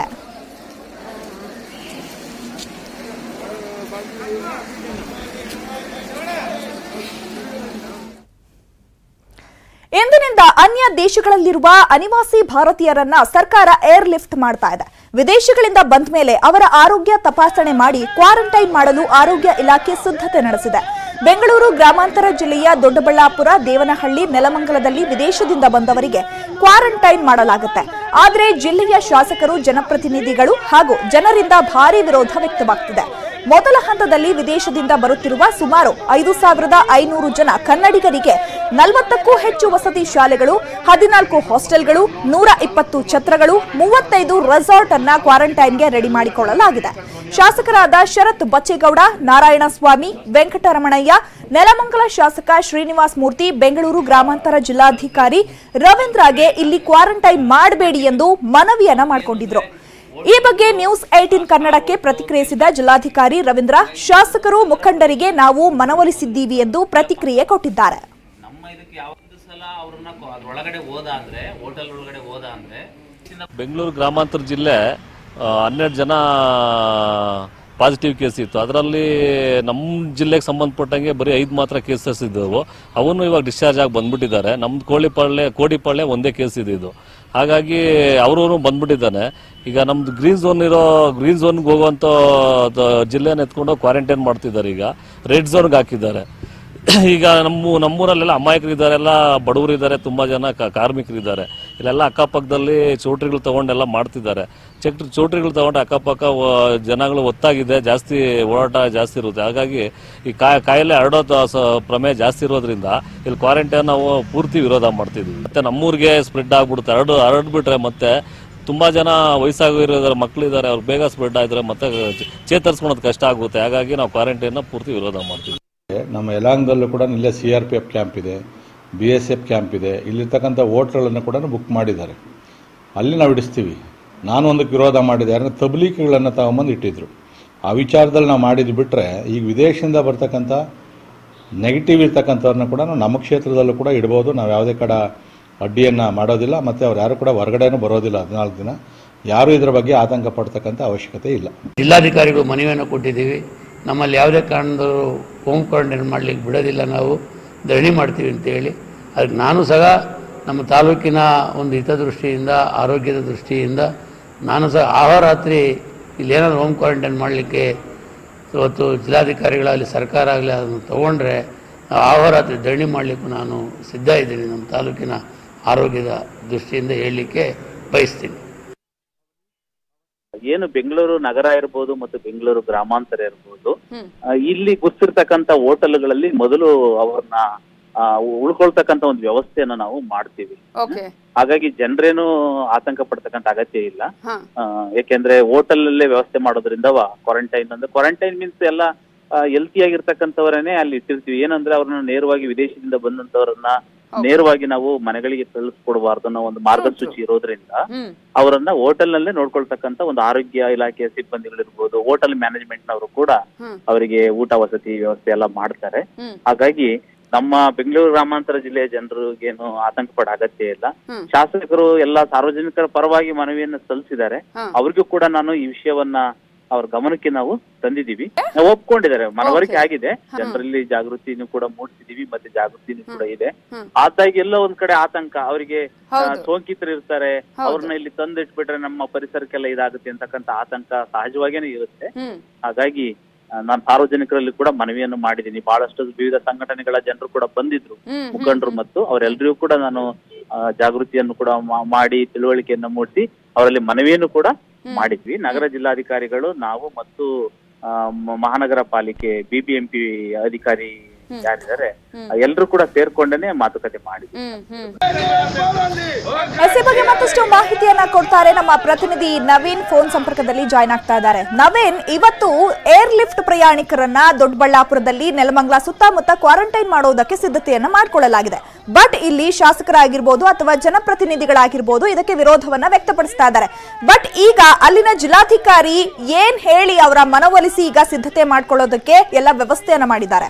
ಇಂದಿನಿಂದ ಅನ್ಯ ದೇಶಗಳಲ್ಲಿರುವ ಅನಿವಾಸಿ ಭಾರತೀಯರನ್ನ ಸರ್ಕಾರ ಏರ್ ಲಿಫ್ಟ್ ಮಾಡ್ತಾ ಇದೆ ವಿದೇಶಗಳಿಂದ ಬಂದ ಮೇಲೆ ಅವರ ಆರೋಗ್ಯ ತಪಾಸಣೆ ಮಾಡಿ ಕ್ವಾರಂಟೈನ್ ಮಾಡಲು ಆರೋಗ್ಯ ಇಲಾಖೆ ಸಿದ್ಧತೆ ನಡೆಸಿದೆ ಬೆಂಗಳೂರು ಗ್ರಾಮಾಂತರ ಜಿಲ್ಲೆಯ ದೊಡ್ಡಬಳ್ಳಾಪುರ ದೇವನಹಳ್ಳಿ ನೆಲಮಂಗಲದಲ್ಲಿ ವಿದೇಶದಿಂದ ಬಂದವರಿಗೆ ಕ್ವಾರಂಟೈನ್ ಮಾಡಲಾಗುತ್ತೆ ಆದರೆ ಜಿಲ್ಲೆಯ ಶಾಸಕರು ಜನಪ್ರತಿನಿಧಿಗಳು ಹಾಗೂ ಜನರಿಂದ ಭಾರಿ ವಿರೋಧ ವ್ಯಕ್ತವಾಗ್ತಿದೆ ಮೊದಲ ಹಂತದಲ್ಲಿ ವಿದೇಶದಿಂದ ಬರುತ್ತಿರುವ ಸುಮಾರು ಐದು ಸಾವಿರದ ಐನೂರು ಜನ ಕನ್ನಡಿಗರಿಗೆ ನಲವತ್ತಕ್ಕೂ ಹೆಚ್ಚು ವಸತಿ ಶಾಲೆಗಳು ಹದಿನಾಲ್ಕು ಹಾಸ್ಟೆಲ್ಗಳು ನೂರ ಇಪ್ಪತ್ತು ಛತ್ರಗಳು ಮೂವತ್ತೈದು ರೆಸಾರ್ಟ್ ಅನ್ನ ಕ್ವಾರಂಟೈನ್ಗೆ ರೆಡಿ ಮಾಡಿಕೊಳ್ಳಲಾಗಿದೆ ಶಾಸಕರಾದ ಶರತ್ ಬಚ್ಚೇಗೌಡ ನಾರಾಯಣಸ್ವಾಮಿ ವೆಂಕಟರಮಣಯ್ಯ ನೆಲಮಂಗಲ ಶಾಸಕ ಶ್ರೀನಿವಾಸ್ ಮೂರ್ತಿ ಬೆಂಗಳೂರು ಗ್ರಾಮಾಂತರ ಜಿಲ್ಲಾಧಿಕಾರಿ ರವೀಂದ್ರಗೆ ಇಲ್ಲಿ ಕ್ವಾರಂಟೈನ್ ಮಾಡಬೇಡಿ ಎಂದು ಮನವಿಯನ್ನ ಮಾಡಿಕೊಂಡಿದ್ರು ಈ ಬಗ್ಗೆ ನ್ಯೂಸ್ ಏಟೀನ್ ಕನ್ನಡಕ್ಕೆ ಪ್ರತಿಕ್ರಿಯಿಸಿದ ಜಿಲ್ಲಾಧಿಕಾರಿ ರವೀಂದ್ರ ಶಾಸಕರು ಮುಖಂಡರಿಗೆ ನಾವು ಮನವೊಲಿಸಿದ್ದೀವಿ ಎಂದು ಪ್ರತಿಕ್ರಿಯೆ ಕೊಟ್ಟಿದ್ದಾರೆ ನಮ್ಮ ಇದಕ್ಕೆ ಯಾವೊಂದು ಸಲ ಅವ್ರನ್ನ ಕೊ- ಅದ್ರೊಳಗಡೆ ಹೋದ ಅಂದ್ರೆ ಹೋಟೆಲ್ ಒಳಗಡೆ ಹೋದ ಅಂದ್ರೆ ಚಿನ್ನ- ಬೆಂಗಳೂರು ಗ್ರಾಮಾಂತರ ಜಿಲ್ಲೆ ಆ, ಹನ್ನೆರಡು ಜನ ಪಾಸಿಟಿವ್ ಕೇಸ್ ಇತ್ತು ಅದರಲ್ಲಿ ನಮ್ಮ ಜಿಲ್ಲೆಗೆ ಸಂಬಂಧಪಟ್ಟಂಗೆ ಬರೀ ಐದು ಮಾತ್ರ ಕೇಸಸ್ ಇದ್ದವು ಅವನು ಇವಾಗ ಡಿಸ್ಚಾರ್ಜ್ ಆಗಿ ಬಂದ್ಬಿಟ್ಟಿದ್ದಾರೆ ನಮ್ದು ಕೋಳಿಪಾಳ್ಯ ಕೋಡಿಪಾಳ್ಯ ಒಂದೇ ಕೇಸ್ ಇದೆ ಇದು ಹಾಗಾಗಿ ಅವರು ಬಂದ್ಬಿಟ್ಟಿದ್ದಾನೆ ಈಗ ನಮ್ದು ಗ್ರೀನ್ ಝೋನ್ ಇರೋ ಗ್ರೀನ್ ಝೋನ್ಗೆ ಹೋಗುವಂಥ ಜಿಲ್ಲೆನ ಎತ್ಕೊಂಡು ಕ್ವಾರಂಟೈನ್ ಮಾಡ್ತಿದ್ದಾರೆ ಈಗ ರೆಡ್ ಝೋನ್ಗೆ ಹಾಕಿದ್ದಾರೆ ಈಗ ನಮ್ಮ ನಮ್ಮೂರಲ್ಲೆಲ್ಲ ಅಮಾಯಕರಿದ್ದಾರೆ ಎಲ್ಲ ಬಡವರಿದ್ದಾರೆ ತುಂಬಾ ಜನ ಕ- ಕಾರ್ಮಿಕರಿದ್ದಾರೆ ಇಲ್ಲೆಲ್ಲ ಅಕ್ಕಪಕ್ಕದಲ್ಲಿ ಚೌಟ್ರಿಗಳು ತಗೊಂಡೆಲ್ಲ ಮಾಡ್ತಿದ್ದಾರೆ ಚೆಕ್ ಚೌಟ್ರಿಗಳು ತಗೊಂಡು ಅಕ್ಕಪಕ್ಕ ವ- ಜನಗಳು ಒತ್ತಾಗಿದೆ ಜಾಸ್ತಿ ಓಡಾಟ ಜಾಸ್ತಿ ಇರುತ್ತೆ ಹಾಗಾಗಿ ಈ ಕಾಯ ಕಾಯಿಲೆ ಹರಡೋ ತ- ಸ- ಪ್ರಮೇಯ ಜಾಸ್ತಿ ಇರೋದ್ರಿಂದ ಇಲ್ಲಿ ಕ್ವಾರಂಟೈನ್ ನಾವು ಪೂರ್ತಿ ವಿರೋಧ ಮಾಡ್ತಿದ್ವಿ ಮತ್ತೆ ನಮ್ಮೂರಿಗೆ ಸ್ಪ್ರೆಡ್ ಆಗ್ಬಿಡುತ್ತೆ ಹರಡು ಹರಡ್ಬಿಟ್ರೆ ಮತ್ತೆ ತುಂಬಾ ಜನ ವಯಸ್ಸಾಗಿರೋ ಮಕ್ಕಳಿದ್ದಾರೆ ಅವ್ರು ಬೇಗ ಸ್ಪ್ರೆಡ್ ಆಗಿದ್ರೆ ಮತ್ತೆ ಚೇತರಿಸ್ಕೊಳೋದು ಕಷ್ಟ ಆಗುತ್ತೆ ಹಾಗಾಗಿ ನಾವು ಕ್ವಾರಂಟೈನ್ ಪೂರ್ತಿ ವಿರೋಧ ಮಾಡ್ತೀವಿ ನಮ್ಮ ಯಲಾಂಗದಲ್ಲೂ ಕೂಡ ಇಲ್ಲೇ C R P F camp ಇದೆ ಬಿ ಎಸ್ ಎಫ್ ಕ್ಯಾಂಪ್ ಇದೆ ಇಲ್ಲಿರ್ತಕ್ಕಂಥ ಹೋಟ್ಲ್ಗಳನ್ನು ಕೂಡ ಬುಕ್ ಮಾಡಿದ್ದಾರೆ ಅಲ್ಲಿ ನಾವು ಇಡಿಸ್ತೀವಿ ನಾನು ಒಂದಕ್ಕೆ ವಿರೋಧ ಮಾಡಿದೆ ಯಾರನ್ನ ತಬ್ಲೀಕಿಗಳನ್ನು ತಗೊಂಬಂದು ಇಟ್ಟಿದ್ರು ಆ ವಿಚಾರದಲ್ಲಿ ನಾವು ಮಾಡಿದ್ದು ಬಿಟ್ಟರೆ ಈಗ ವಿದೇಶದಿಂದ ಬರ್ತಕ್ಕಂಥ ನೆಗೆಟಿವ್ ಇರ್ತಕ್ಕಂಥವ್ರನ್ನ ಕೂಡ ನಮ್ಮ ಕ್ಷೇತ್ರದಲ್ಲೂ ಕೂಡ ಇಡ್ಬೋದು ನಾವು ಯಾವುದೇ ಕಡೆ ಅಡ್ಡಿಯನ್ನು ಮಾಡೋದಿಲ್ಲ ಮತ್ತು ಅವ್ರು ಯಾರು ಕೂಡ ಹೊರಗಡೆನೂ ಬರೋದಿಲ್ಲ ಹದಿನಾಲ್ಕು ದಿನ ಯಾರೂ ಇದರ ಬಗ್ಗೆ ಆತಂಕ ಪಡ್ತಕ್ಕಂಥ ಅವಶ್ಯಕತೆ ಇಲ್ಲ ಜಿಲ್ಲಾಧಿಕಾರಿಗೂ ಮನವಿಯನ್ನು ಕೊಟ್ಟಿದ್ದೀವಿ ನಮ್ಮಲ್ಲಿ ಯಾವುದೇ ಕಾರಣದವರು ಹೋಮ್ ಕ್ವಾರಂಟೈನ್ ಮಾಡಲಿಕ್ಕೆ ಬಿಡೋದಿಲ್ಲ ನಾವು ಧರಣಿ ಮಾಡ್ತೀವಿ ಅಂತೇಳಿ ಅದಕ್ಕೆ ನಾನು ಸಹ ನಮ್ಮ ತಾಲೂಕಿನ ಒಂದು ಹಿತದೃಷ್ಟಿಯಿಂದ ಆರೋಗ್ಯದ ದೃಷ್ಟಿಯಿಂದ ನಾನು ಸಹ ಆಹೋರಾತ್ರಿ ಇಲ್ಲೇನಾದ್ರು ಹೋಮ್ ಕ್ವಾರಂಟೈನ್ ಮಾಡಲಿಕ್ಕೆ ಇವತ್ತು ಜಿಲ್ಲಾಧಿಕಾರಿಗಳಾಗಲಿ ಸರ್ಕಾರ ಆಗಲಿ ಅದನ್ನು ತೊಗೊಂಡ್ರೆ ನಾವು ಆಹೋರಾತ್ರಿ ಧರಣಿ ಮಾಡಲಿಕ್ಕೂ ನಾನು ಸಿದ್ಧ ಇದ್ದೀನಿ ನಮ್ಮ ತಾಲೂಕಿನ ಆರೋಗ್ಯದ ದೃಷ್ಟಿಯಿಂದ ಹೇಳಲಿಕ್ಕೆ ಬಯಸ್ತೀನಿ ಏನು ಬೆಂಗಳೂರು ನಗರ ಇರ್ಬೋದು ಮತ್ತು ಬೆಂಗಳೂರು ಗ್ರಾಮಾಂತರ ಇರ್ಬೋದು ಆ, ಇಲ್ಲಿ ಗೊತ್ತಿರ್ತಕ್ಕಂಥ ಹೋಟೆಲ್ಗಳಲ್ಲಿ ಮೊದಲು ಅವ್ರನ್ನ ಆ, ಉಳ್ಕೊಳ್ತಕ್ಕಂಥ ಒಂದು ವ್ಯವಸ್ಥೆಯನ್ನ ನಾವು ಮಾಡ್ತೀವಿ ಓಕೆ ಹಾಗಾಗಿ ಜನರೇನು ಆತಂಕ ಪಡ್ತಕ್ಕಂಥ ಅಗತ್ಯ ಇಲ್ಲ ಹಾ ಆ, ಯಾಕೆಂದ್ರೆ ಹೋಟೆಲ್ ಅಲ್ಲೇ ವ್ಯವಸ್ಥೆ ಮಾಡೋದ್ರಿಂದ ಕ್ವಾರಂಟೈನ್ ಅಂದ್ರೆ ಕ್ವಾರಂಟೈನ್ ಮೀನ್ಸ್ ಎಲ್ಲ ಹೆಲ್ತಿ ಆಗಿರ್ತಕ್ಕಂಥವರನ್ನೇ ಅಲ್ಲಿ ಇಟ್ಟಿರ್ತೀವಿ ಏನಂದ್ರೆ ಅವ್ರನ್ನ ನೇರವಾಗಿ ವಿದೇಶದಿಂದ ಬಂದಂತವರನ್ನ ನೇರವಾಗಿ ನಾವು ಮನೆಗಳಿಗೆ ಕಳಿಸ್ಕೊಡ್ಬಾರ್ದು ಅನ್ನೋ ಒಂದು ಮಾರ್ಗಸೂಚಿ ಇರೋದ್ರಿಂದ ಹ್ಮ್ ಅವರನ್ನ ಹೋಟೆಲ್ ನಲ್ಲೇ ನೋಡ್ಕೊಳ್ತಕ್ಕಂತ ಒಂದು ಆರೋಗ್ಯ ಇಲಾಖೆಯ ಸಿಬ್ಬಂದಿಗಳಿರ್ಬೋದು ಹೋಟೆಲ್ ಮ್ಯಾನೇಜ್ಮೆಂಟ್ ನವರು ಕೂಡ ಹ್ಮ್. ಅವರಿಗೆ ಊಟ ವಸತಿ ವ್ಯವಸ್ಥೆ ಎಲ್ಲ ಮಾಡ್ತಾರೆ ಹ್ಮ್. ಹಾಗಾಗಿ ನಮ್ಮ ಬೆಂಗಳೂರು ಗ್ರಾಮಾಂತರ ಜಿಲ್ಲೆಯ ಜನರಿಗೇನು ಆತಂಕ ಪಡೋ ಅಗತ್ಯ ಇಲ್ಲ ಹ್ಮ್. ಶಾಸಕರು ಎಲ್ಲಾ ಸಾರ್ವಜನಿಕರ ಪರವಾಗಿ ಮನವಿಯನ್ನು ಸಲ್ಲಿಸಿದ್ದಾರೆ ಹಾ. ಅವ್ರಿಗೂ ಕೂಡ ನಾನು ಈ ವಿಷಯವನ್ನ ಅವ್ರ ಗಮನಕ್ಕೆ ನಾವು ತಂದಿದೀವಿ ನಾವು ಒಪ್ಕೊಂಡಿದ್ದಾರೆ ಮನವರಿಕೆ Okay. ಆಗಿದೆ ಜನರಲ್ಲಿ ಜಾಗೃತಿನೂ ಕೂಡ ಮೂಡಿಸಿದೀವಿ ಮತ್ತೆ ಜಾಗೃತಿನೂ ಕೂಡ ಇದೆ ಹ್ಮ್. ಆದಾಗಿ ಎಲ್ಲೋ ಒಂದ್ ಕಡೆ ಆತಂಕ ಅವರಿಗೆ ಹೌದು. ಸೋಂಕಿತರು ಇರ್ತಾರೆ ಹೌದು. ಅವ್ರನ್ನ ಇಲ್ಲಿ ತಂದಿಟ್ಬಿಟ್ರೆ ನಮ್ಮ ಪರಿಸರಕ್ಕೆಲ್ಲ ಇದಾಗುತ್ತೆ ಅಂತಕ್ಕಂಥ ಆತಂಕ ಸಹಜವಾಗೇನೆ ಇರುತ್ತೆ ಹ್ಮ್ ಹಾಗಾಗಿ ನಾನು ಸಾರ್ವಜನಿಕರಲ್ಲಿ ಕೂಡ ಮನವಿಯನ್ನು ಮಾಡಿದ್ದೀನಿ ಬಹಳಷ್ಟು ವಿವಿಧ ಸಂಘಟನೆಗಳ ಜನರು ಕೂಡ ಬಂದಿದ್ರು ಹ್ಮ್, ಮುಖಂಡರು ಮತ್ತು ಅವರೆಲ್ಲರಿಗೂ ಕೂಡ ನಾನು ಆ, ಜಾಗೃತಿಯನ್ನು ಕೂಡ ಮಾ- ಮಾಡಿ ತಿಳುವಳಿಕೆಯನ್ನು ಮೂಡಿಸಿ ಅವರಲ್ಲಿ ಮನವಿಯನ್ನು ಕೂಡ ಮಾಡಿದ್ವಿ ನಗರ ಜಿಲ್ಲಾಧಿಕಾರಿಗಳು ನಾವು ಮತ್ತು ಆ, ಮ- ಮಹಾನಗರ ಪಾಲಿಕೆ ಬಿಬಿಎಂಪಿ ಅಧಿಕಾರಿ ಯಾರಿದ್ದಾರೆ ಎಲ್ಲರೂ ಕೂಡ ಸೇರ್ಕೊಂಡೇನೆ ಮಾತುಕತೆ ಮಾಡಿದ್ವಿ ಹ್ಮ್ ಹ್ಮ್ ಎಸ್ ಈ ಬಗ್ಗೆ ಮತ್ತಷ್ಟು ಮಾಹಿತಿಯನ್ನ ಕೊಡ್ತಾರೆ ನಮ್ಮ ಪ್ರತಿನಿಧಿ ನವೀನ್ ಫೋನ್ ಸಂಪರ್ಕದಲ್ಲಿ ಜಾಯ್ನ್ ಆಗ್ತಾ ಇದ್ದಾರೆ ನವೀನ್ ಇವತ್ತು ಏರ್ ಲಿಫ್ಟ್ ಪ್ರಯಾಣಿಕರನ್ನ ದೊಡ್ಡಬಳ್ಳಾಪುರದಲ್ಲಿ ನೆಲಮಂಗಲ ಸುತ್ತಮುತ್ತ ಕ್ವಾರಂಟೈನ್ ಮಾಡೋದಕ್ಕೆ ಸಿದ್ಧತೆಯನ್ನ ಮಾಡಿಕೊಳ್ಳಲಾಗಿದೆ ಬಟ್ ಇಲ್ಲಿ ಶಾಸಕರಾಗಿರ್ಬೋದು ಅಥವಾ ಜನಪ್ರತಿನಿಧಿಗಳಾಗಿರ್ಬೋದು ಇದಕ್ಕೆ ವಿರೋಧವನ್ನ ವ್ಯಕ್ತಪಡಿಸ್ತಾ ಇದ್ದಾರೆ ಬಟ್ ಈಗ ಅಲ್ಲಿನ ಜಿಲ್ಲಾಧಿಕಾರಿ ಏನ್ ಹೇಳಿ ಅವರ ಮನವೊಲಿಸಿ ಈಗ ಸಿದ್ಧತೆ ಮಾಡ್ಕೊಳ್ಳೋದಕ್ಕೆ ಎಲ್ಲ ವ್ಯವಸ್ಥೆಯನ್ನ ಮಾಡಿದ್ದಾರೆ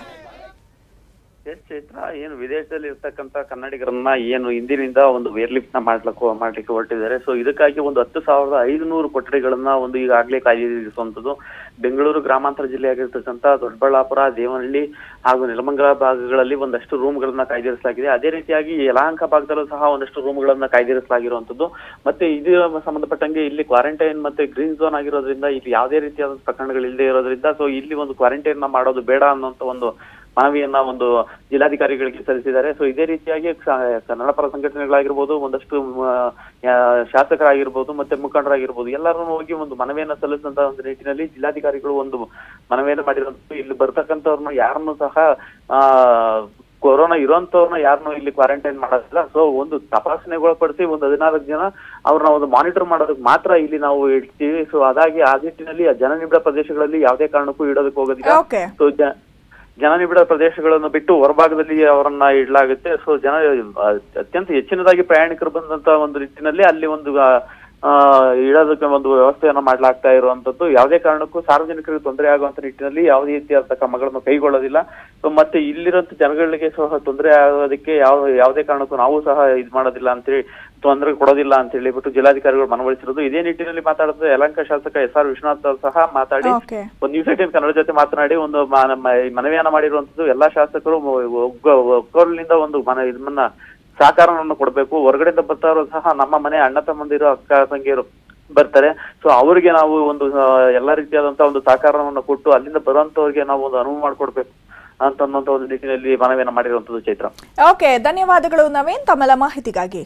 ಎಸ್ ಚೈತ್ರ ಏನು ವಿದೇಶದಲ್ಲಿ ಇರ್ತಕ್ಕಂತ ಕನ್ನಡಿಗರನ್ನ ಏನು ಇಂದಿನಿಂದ ಒಂದು ವೇರ್ಲಿಫ್ಟ್ ನ ಮಾಡ್ಲಿಕ್ಕೆ ಮಾಡ್ಲಿಕ್ಕೆ ಹೊರಟಿದ್ದಾರೆ ಸೊ ಇದಕ್ಕಾಗಿ ಒಂದು ಹತ್ತು ಸಾವಿರದ ಐದುನೂರು ಕೊಠಡಿಗಳನ್ನ ಒಂದು ಈಗಾಗಲೇ ಕಾಯ್ದಿರಿಸುವಂತದ್ದು ಬೆಂಗಳೂರು ಗ್ರಾಮಾಂತರ ಜಿಲ್ಲೆಯಾಗಿರ್ತಕ್ಕಂಥ ದೊಡ್ಡಬಳ್ಳಾಪುರ ದೇವನಹಳ್ಳಿ ಹಾಗೂ ನೆಲಮಂಗಲ ಭಾಗಗಳಲ್ಲಿ ಒಂದಷ್ಟು ರೂಮ್ಗಳನ್ನ ಕಾಯ್ದಿರಿಸಲಾಗಿದೆ ಅದೇ ರೀತಿಯಾಗಿ ಯಲಹಂಕ ಭಾಗದಲ್ಲೂ ಸಹ ಒಂದಷ್ಟು ರೂಮ್ಗಳನ್ನ ಕಾಯ್ದಿರಿಸಲಾಗಿರುವಂತದ್ದು ಮತ್ತೆ ಇದು ಸಂಬಂಧಪಟ್ಟಂಗೆ ಇಲ್ಲಿ ಕ್ವಾರಂಟೈನ್ ಮತ್ತೆ ಗ್ರೀನ್ ಝೋನ್ ಆಗಿರೋದ್ರಿಂದ ಇಲ್ಲಿ ಯಾವುದೇ ರೀತಿಯಾದ ಪ್ರಕರಣಗಳು ಇಲ್ಲದೆ ಇರೋದ್ರಿಂದ ಸೊ ಇಲ್ಲಿ ಒಂದು ಕ್ವಾರಂಟೈನ್ ನ ಮಾಡೋದು ಬೇಡ ಅನ್ನುವಂತ ಒಂದು ಮನವಿಯನ್ನ ಒಂದು ಜಿಲ್ಲಾಧಿಕಾರಿಗಳಿಗೆ ಸಲ್ಲಿಸಿದ್ದಾರೆ ಸೊ ಇದೇ ರೀತಿಯಾಗಿ ಕ- ಕನ್ನಡ ಪರ ಸಂಘಟನೆಗಳಾಗಿರ್ಬೋದು ಒಂದಷ್ಟು ಮ, ಆ, ಶಾಸಕರಾಗಿರ್ಬೋದು ಮತ್ತೆ ಮುಖಂಡರಾಗಿರ್ಬೋದು ಎಲ್ಲರೂ ಹೋಗಿ ಒಂದು ಮನವಿಯನ್ನ ಸಲ್ಲಿಸಿದಂತ ಒಂದು ನಿಟ್ಟಿನಲ್ಲಿ ಜಿಲ್ಲಾಧಿಕಾರಿಗಳು ಒಂದು ಮನವಿಯನ್ನ ಮಾಡಿರೋದು ಇಲ್ಲಿ ಬರ್ತಕ್ಕಂಥವ್ರನ್ನ ಯಾರನ್ನು ಸಹ ಆ ಕೊರೋನಾ ಇರೋಂಥವ್ರನ್ನ ಯಾರನ್ನೂ ಇಲ್ಲಿ ಕ್ವಾರಂಟೈನ್ ಮಾಡೋದಿಲ್ಲ ಸೊ ಒಂದು ತಪಾಸಣೆಗೊಳಪಡಿಸಿ ಒಂದು ಹದಿನಾಲ್ಕು ಜನ ಅವ್ರನ್ನ ಒಂದು ಮಾನಿಟರ್ ಮಾಡೋದಕ್ಕೆ ಮಾತ್ರ ಇಲ್ಲಿ ನಾವು ಇಡ್ತೀವಿ ಸೊ ಅದಾಗಿ ಆ ನಿಟ್ಟಿನಲ್ಲಿ ಆ ಜನನಿಬಿಡ ಪ್ರದೇಶಗಳಲ್ಲಿ ಯಾವುದೇ ಕಾರಣಕ್ಕೂ ಇಡೋದಕ್ಕೆ ಹೋಗೋದಿಲ್ಲ ಓಕೆ ಸೊ ಜ ಜನನಿಬಿಡ ಪ್ರದೇಶಗಳನ್ನು ಬಿಟ್ಟು ಹೊರಭಾಗದಲ್ಲಿ ಅವರನ್ನ ಇಡಲಾಗುತ್ತೆ ಸೊ ಜನ ಆ, ಅತ್ಯಂತ ಹೆಚ್ಚಿನದಾಗಿ ಪ್ರಯಾಣಿಕರು ಬಂದಂತ ಒಂದು ನಿಟ್ಟಿನಲ್ಲಿ ಅಲ್ಲಿ ಒಂದು ಆ, ಆ, ಇಡೋದಕ್ಕೆ ಒಂದು ವ್ಯವಸ್ಥೆಯನ್ನ ಮಾಡ್ಲಾಗ್ತಾ ಇರುವಂತದ್ದು ಯಾವುದೇ ಕಾರಣಕ್ಕೂ ಸಾರ್ವಜನಿಕರಿಗೆ ತೊಂದರೆ ಆಗುವಂತ ನಿಟ್ಟಿನಲ್ಲಿ ಯಾವುದೇ ರೀತಿಯಾದ ಕ್ರಮಗಳನ್ನು ಕೈಗೊಳ್ಳೋದಿಲ್ಲ ಸೊ ಮತ್ತೆ ಇಲ್ಲಿರುವಂತ ಜನಗಳಿಗೆ ಸಹ ತೊಂದರೆ ಆಗೋದಕ್ಕೆ ಯಾವ ಯಾವುದೇ ಕಾರಣಕ್ಕೂ ನಾವು ಸಹ ಇದು ಮಾಡೋದಿಲ್ಲ ಅಂತೇಳಿ ತೊಂದರೆ ಕೊಡೋದಿಲ್ಲ ಅಂತ ಹೇಳಿಬಿಟ್ಟು ಜಿಲ್ಲಾಧಿಕಾರಿಗಳು ಮನವೊಲಿಸಿರೋದು ಇದೇ ನಿಟ್ಟಿನಲ್ಲಿ ಮಾತಾಡಿದ ಯಲಹಂಕ ಶಾಸಕ ಎಸ್ ಆರ್ ವಿಶ್ವನಾಥ್ ಅವರು ಸಹ ಮಾತಾಡಿ ಓಕೆ ಒಂದು ನ್ಯೂಸ್ ಏಟೀನ್ ಕನ್ನಡ ಜೊತೆ ಮಾತನಾಡಿ ಒಂದು ಮ- ನಮ್ಮ ಈ ಮನವಿಯನ್ನ ಮಾಡಿರುವಂತದ್ದು ಎಲ್ಲಾ ಶಾಸಕರು ಒಗ್ಗ- ಒಗ್ಗೂಡಿನಿಂದ ಒಂದು ಮನ ಇದನ್ನ ಸಹಕಾರವನ್ನು ಕೊಡಬೇಕು ಹೊರಗಡೆಯಿಂದ ಬರ್ತಾರೋ ಸಹ ನಮ್ಮ ಮನೆ ಅಣ್ಣ ತಮ್ಮಂದಿರು ಅಕ್ಕ ತಂಗಿಯರು ಬರ್ತಾರೆ ಸೊ ಅವರಿಗೆ ನಾವು ಒಂದು ಆ, ಎಲ್ಲಾ ರೀತಿಯಾದಂತ ಒಂದು ಸಹಕಾರವನ್ನು ಕೊಟ್ಟು ಅಲ್ಲಿಂದ ಬರುವಂತವ್ರಿಗೆ ನಾವು ಒಂದು ಅನುವು ಮಾಡಿಕೊಡ್ಬೇಕು ಅಂತನ್ನೋಂತ ಒಂದು ನಿಟ್ಟಿನಲ್ಲಿ ಮನವಿಯನ್ನ ಮಾಡಿರುವಂತದ್ದು ಚೈತ್ರ ಓಕೆ ಧನ್ಯವಾದಗಳು ನವೀನ್ ತಮ್ಮೆಲ್ಲ ಮಾಹಿತಿಗಾಗಿ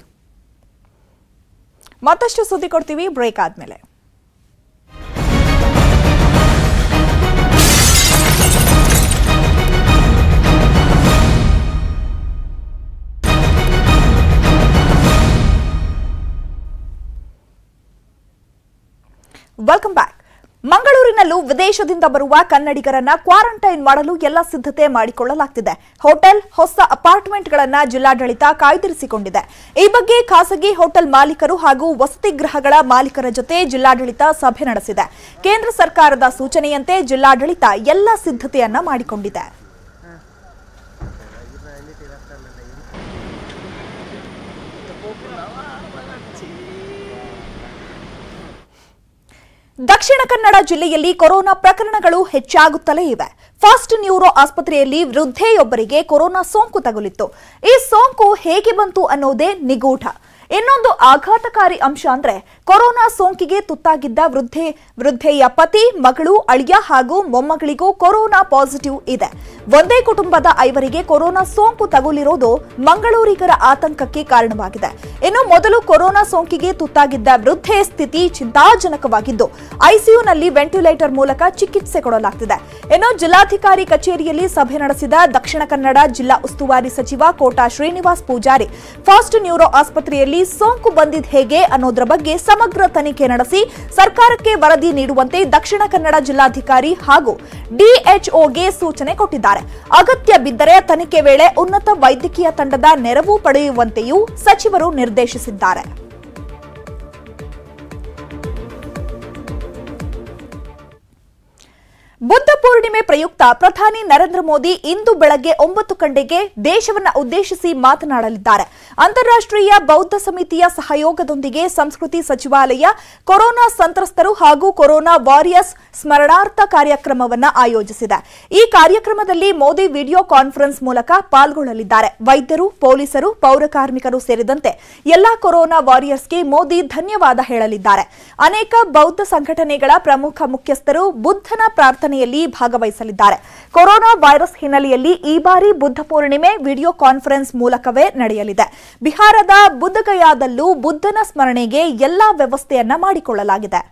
ಮತ್ತಷ್ಟು ಸುದ್ದಿ ಕೊಡ್ತೀವಿ ಬ್ರೇಕ್ ಆದ್ಮೇಲೆ ವೆಲ್ಕಮ್ ಬ್ಯಾಕ್ ಮಂಗಳೂರಿನಲ್ಲೂ ವಿದೇಶದಿಂದ ಬರುವ ಕನ್ನಡಿಗರನ್ನ ಕ್ವಾರಂಟೈನ್ ಮಾಡಲು ಎಲ್ಲ ಸಿದ್ಧತೆ ಮಾಡಿಕೊಳ್ಳಲಾಗ್ತಿದೆ ಹೋಟೆಲ್ ಹೊಸ ಅಪಾರ್ಟ್ಮೆಂಟ್ಗಳನ್ನ ಜಿಲ್ಲಾಡಳಿತ ಕಾಯ್ದಿರಿಸಿಕೊಂಡಿದೆ ಈ ಬಗ್ಗೆ ಖಾಸಗಿ ಹೋಟೆಲ್ ಮಾಲೀಕರು ಹಾಗೂ ವಸತಿ ಗೃಹಗಳ ಮಾಲೀಕರ ಜೊತೆ ಜಿಲ್ಲಾಡಳಿತ ಸಭೆ ನಡೆಸಿದೆ ಕೇಂದ್ರ ಸರ್ಕಾರದ ಸೂಚನೆಯಂತೆ ಜಿಲ್ಲಾಡಳಿತ ಎಲ್ಲ ಸಿದ್ಧತೆಯನ್ನ ಮಾಡಿಕೊಂಡಿದೆ ದಕ್ಷಿಣ ಕನ್ನಡ ಜಿಲ್ಲೆಯಲ್ಲಿ ಕೊರೋನಾ ಪ್ರಕರಣಗಳು ಹೆಚ್ಚಾಗುತ್ತಲೇ ಇವೆ ಫಾಸ್ಟ್ ನ್ಯೂರೋ ಆಸ್ಪತ್ರೆಯಲ್ಲಿ ವೃದ್ಧೆಯೊಬ್ಬರಿಗೆ ಕೊರೋನಾ ಸೋಂಕು ತಗುಲಿತ್ತು ಈ ಸೋಂಕು ಹೇಗೆ ಬಂತು ಅನ್ನೋದೇ ನಿಗೂಢ ಇನ್ನೊಂದು ಆಘಾತಕಾರಿ ಅಂಶ ಅಂದ್ರೆ ಕೊರೋನಾ ಸೋಂಕಿಗೆ ತುತ್ತಾಗಿದ್ದ ವೃದ್ಧೆ ವೃದ್ಧೆಯ ಪತಿ ಮಗಳು ಅಳಿಯ ಹಾಗೂ ಮೊಮ್ಮಗಳಿಗೂ ಕೊರೋನಾ ಪಾಸಿಟಿವ್ ಇದೆ ಒಂದೇ ಕುಟುಂಬದ ಐವರಿಗೆ ಕೊರೋನಾ ಸೋಂಕು ತಗುಲಿರೋದು ಮಂಗಳೂರಿಗರ ಆತಂಕಕ್ಕೆ ಕಾರಣವಾಗಿದೆ ಇನ್ನು ಮೊದಲು ಕೊರೋನಾ ಸೋಂಕಿಗೆ ತುತ್ತಾಗಿದ್ದ ವೃದ್ಧೆ ಸ್ಥಿತಿ ಚಿಂತಾಜನಕವಾಗಿದ್ದು ಐಸಿಯುನಲ್ಲಿ ವೆಂಟಿಲೇಟರ್ ಮೂಲಕ ಚಿಕಿತ್ಸೆ ಕೊಡಲಾಗ್ತಿದೆ ಇನ್ನು ಜಿಲ್ಲಾಧಿಕಾರಿ ಕಚೇರಿಯಲ್ಲಿ ಸಭೆ ನಡೆಸಿದ ದಕ್ಷಿಣ ಕನ್ನಡ ಜಿಲ್ಲಾ ಉಸ್ತುವಾರಿ ಸಚಿವ ಕೋಟಾ ಶ್ರೀನಿವಾಸ್ ಪೂಜಾರಿ ಫಾಸ್ಟ್ ನ್ಯೂರೋ ಆಸ್ಪತ್ರೆಯಲ್ಲಿ ಸೋಂಕು ಬಂದಿದ್ ಹೇಗೆ ಅನ್ನೋದ್ರ ಬಗ್ಗೆ ಸಮಗ್ರ ತನಿಖೆ ನಡೆಸಿ ಸರ್ಕಾರಕ್ಕೆ ವರದಿ ನೀಡುವಂತೆ ದಕ್ಷಿಣ ಕನ್ನಡ ಜಿಲ್ಲಾಧಿಕಾರಿ ಹಾಗೂ ಡಿಎಚ್ಒಗೆ ಸೂಚನೆ ಕೊಟ್ಟಿದ್ದಾರೆ ಅಗತ್ಯ ಬಿದ್ದರೆ ತನಿಖೆ ವೇಳೆ ಉನ್ನತ ವೈದ್ಯಕೀಯ ತಂಡದ ನೆರವು ಪಡೆಯುವಂತೆಯೂ ಸಚಿವರು ನಿರ್ದೇಶಿಸಿದ್ದಾರೆ ಬುದ್ಧ ಪೂರ್ಣಿಮೆ ಪ್ರಯುಕ್ತ ಪ್ರಧಾನಿ ನರೇಂದ್ರ ಮೋದಿ ಇಂದು ಬೆಳಗ್ಗೆ ಒಂಬತ್ತು ಗಂಟೆಗೆ ದೇಶವನ್ನ ಉದ್ದೇಶಿಸಿ ಮಾತನಾಡಲಿದ್ದಾರೆ ಅಂತಾರಾಷ್ಟ್ರೀಯ ಬೌದ್ಧ ಸಮಿತಿಯ ಸಹಯೋಗದೊಂದಿಗೆ ಸಂಸ್ಕೃತಿ ಸಚಿವಾಲಯ ಕೊರೋನಾ ಸಂತ್ರಸ್ತರು ಹಾಗೂ ಕೊರೋನಾ ವಾರಿಯರ್ಸ್ ಸ್ಮರಣಾರ್ಥ ಕಾರ್ಯಕ್ರಮವನ್ನ ಆಯೋಜಿಸಿದೆ ಈ ಕಾರ್ಯಕ್ರಮದಲ್ಲಿ ಮೋದಿ ವಿಡಿಯೋ ಕಾನ್ಫರೆನ್ಸ್ ಮೂಲಕ ಪಾಲ್ಗೊಳ್ಳಲಿದ್ದಾರೆ ವೈದ್ಯರು ಪೊಲೀಸರು ಪೌರ ಕಾರ್ಮಿಕರು ಸೇರಿದಂತೆ ಎಲ್ಲಾ ಕೊರೋನಾ ವಾರಿಯರ್ಸ್ಗೆ ಮೋದಿ ಧನ್ಯವಾದ ಹೇಳಲಿದ್ದಾರೆ ಅನೇಕ ಬೌದ್ಧ ಸಂಘಟನೆಗಳ ಪ್ರಮುಖ ಮುಖ್ಯಸ್ಥರು ಬುದ್ಧನ ಪ್ರಾರ್ಥನೆಯಲ್ಲಿ ಭಾಗವಹಿಸಲಿದ್ದಾರೆ ಕೊರೋನಾ ವೈರಸ್ ಹಿನ್ನೆಲೆಯಲ್ಲಿ ಈ ಬಾರಿ ಬುದ್ಧ ಪೂರ್ಣಿಮೆ ವಿಡಿಯೋ ಕಾನ್ಫರೆನ್ಸ್ ಮೂಲಕವೇ ನಡೆಯಲಿದೆ ಬಿಹಾರದ ಬುದ್ಧಗಯಾದಲ್ಲೂ ಬುದ್ಧನ ಸ್ಮರಣೆಗೆ ಎಲ್ಲಾ ವ್ಯವಸ್ಥೆಯನ್ನ ಮಾಡಿಕೊಳ್ಳಲಾಗಿದೆ